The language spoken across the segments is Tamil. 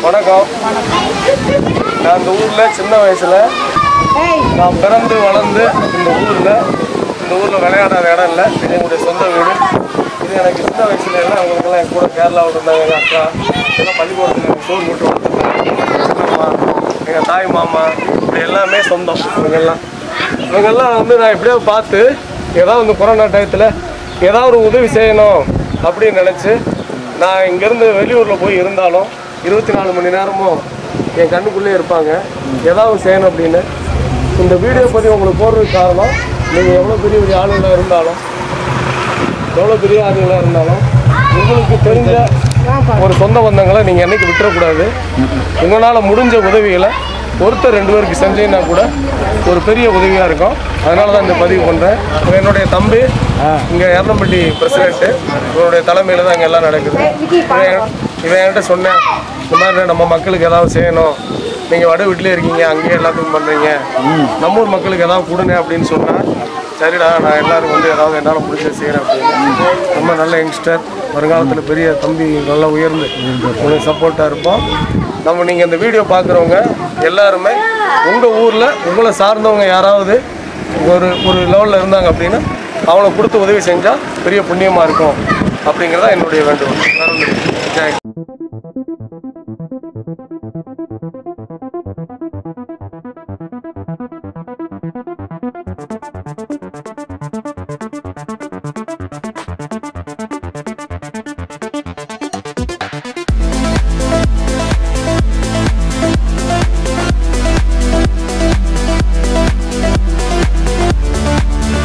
வணக்கம் நான் இந்த ஊரில் சின்ன வயசில் நான் பிறந்து வளர்ந்து இந்த ஊரில் இந்த ஊரில் விளையாடாத இடம் இல்லை இது என்னுடைய சொந்த வீடு இது எனக்கு சின்ன வயசுல எல்லாம் அவங்களுக்கெல்லாம் என் கூட கேரளாவில் இருந்தாங்க எங்கள் அக்கா எல்லாம் பள்ளிக்கூடத்தில் எனக்கு சோறு போட்டு வளர்த்துருந்தாங்க எங்கள் தாய் மாமா இப்படி எல்லாமே சொந்தம் இவங்கெல்லாம் இவங்கெல்லாம் வந்து நான் எப்படியோ பார்த்து ஏதாவது இந்த கொரோனா டயத்தில் ஏதாவது ஒரு உதவி செய்யணும் அப்படின்னு நினச்சி நான் இங்கேருந்து வெளியூரில் போய் இருந்தாலும் இருபத்தி நாலு மணி நேரமும் என் கண்ணுக்குள்ளே இருப்பாங்க ஏதாவது செய்யணும் அப்படின்னு இந்த வீடியோ பற்றி உங்களுக்கு போடுறதுக்கு காரணம் நீங்கள் எவ்வளோ பெரிய பெரிய ஆளுங்களாக இருந்தாலும் எவ்வளோ பெரிய ஆளுங்களாக இருந்தாலும் உங்களுக்கு தெரிஞ்ச ஒரு சொந்த பந்தங்களை நீங்கள் என்னைக்கு விட்டுறக்கூடாது உங்களால் முடிஞ்ச உதவிகளை ஒருத்தர் ரெண்டு பேருக்கு செஞ்சீங்கன்னா கூட ஒரு பெரிய உதவியாக இருக்கும் அதனால தான் இந்த பதிவு பண்ணுறேன் என்னுடைய தம்பி இங்கே எர்ணம்பட்டி பிரசிடென்ட்டு இவருடைய தலைமையில் தான் இங்கே எல்லாம் நடக்குது இவன் என்- இவன் என்கிட்ட சொன்னேன் இந்த மாதிரி நம்ம மக்களுக்கு ஏதாவது செய்யணும் நீங்கள் வட வீட்டிலே இருக்கீங்க அங்கேயே எல்லாத்துக்கும் பண்ணுறீங்க நம்ம ஊர் மக்களுக்கு ஏதாவது கொடுங்க அப்படின்னு சொன்னால் சரிடா நான் எல்லாரும் வந்து ஏதாவது என்னால் முடிஞ்ச செய்கிறேன் அப்படின்னு ரொம்ப நல்ல யங்ஸ்டர் வருங்காலத்தில் பெரிய தம்பி நல்லா உயர்ந்து உங்களுக்கு சப்போர்ட்டாக இருப்போம் நம்ம நீங்கள் இந்த வீடியோ பார்க்குறவங்க எல்லாருமே உங்கள் ஊரில் உங்களை சார்ந்தவங்க யாராவது ஒரு ஒரு லெவலில் இருந்தாங்க அப்படின்னா அவங்கள கொடுத்து உதவி செஞ்சால் பெரிய புண்ணியமாக இருக்கும் அப்படிங்கிறதா என்னுடைய வேண்டுகோள் வேற ஒண்ணும் இல்லை. ஜெய்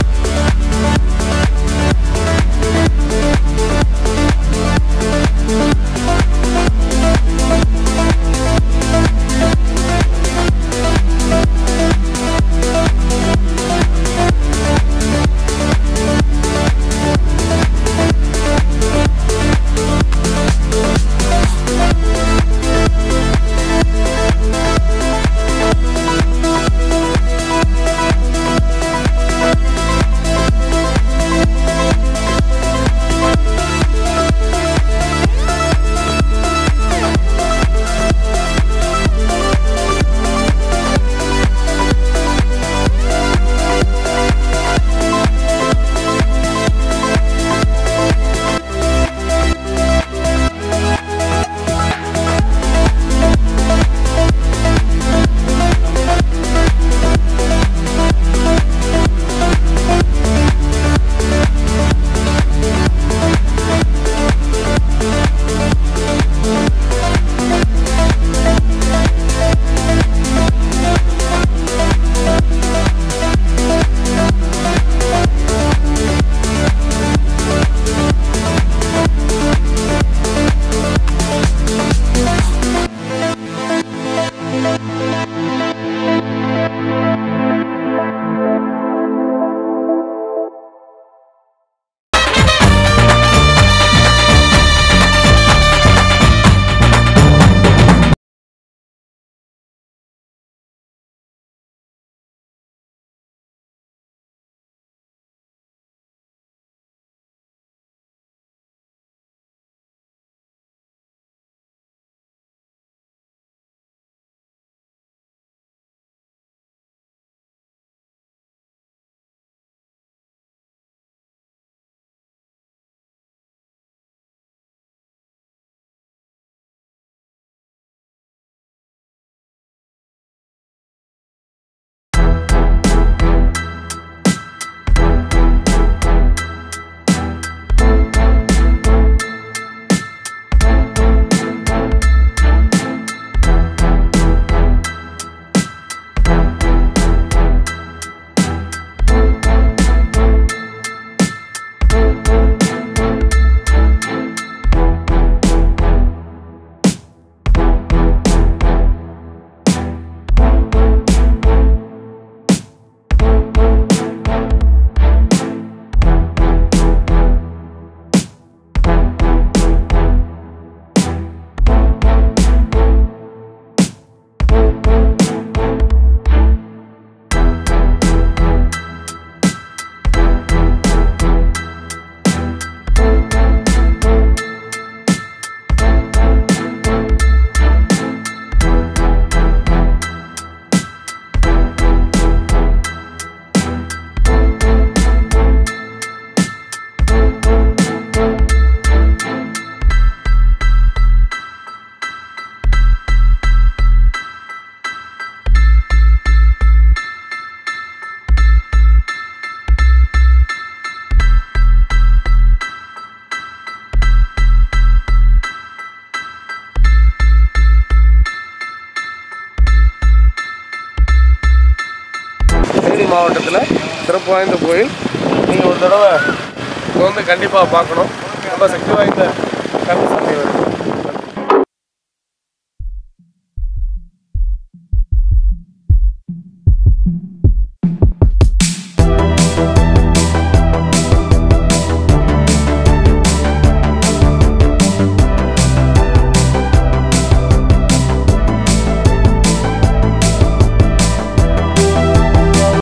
Thank மாவட்டத்தில் சிறப்பு வாய்ந்த கோயில் நீங்கள் ஒரு தடவை இங்க வந்து கண்டிப்பாக பார்க்கணும் ரொம்ப சக்தி வாய்ந்த கருப்பு சாமி வருது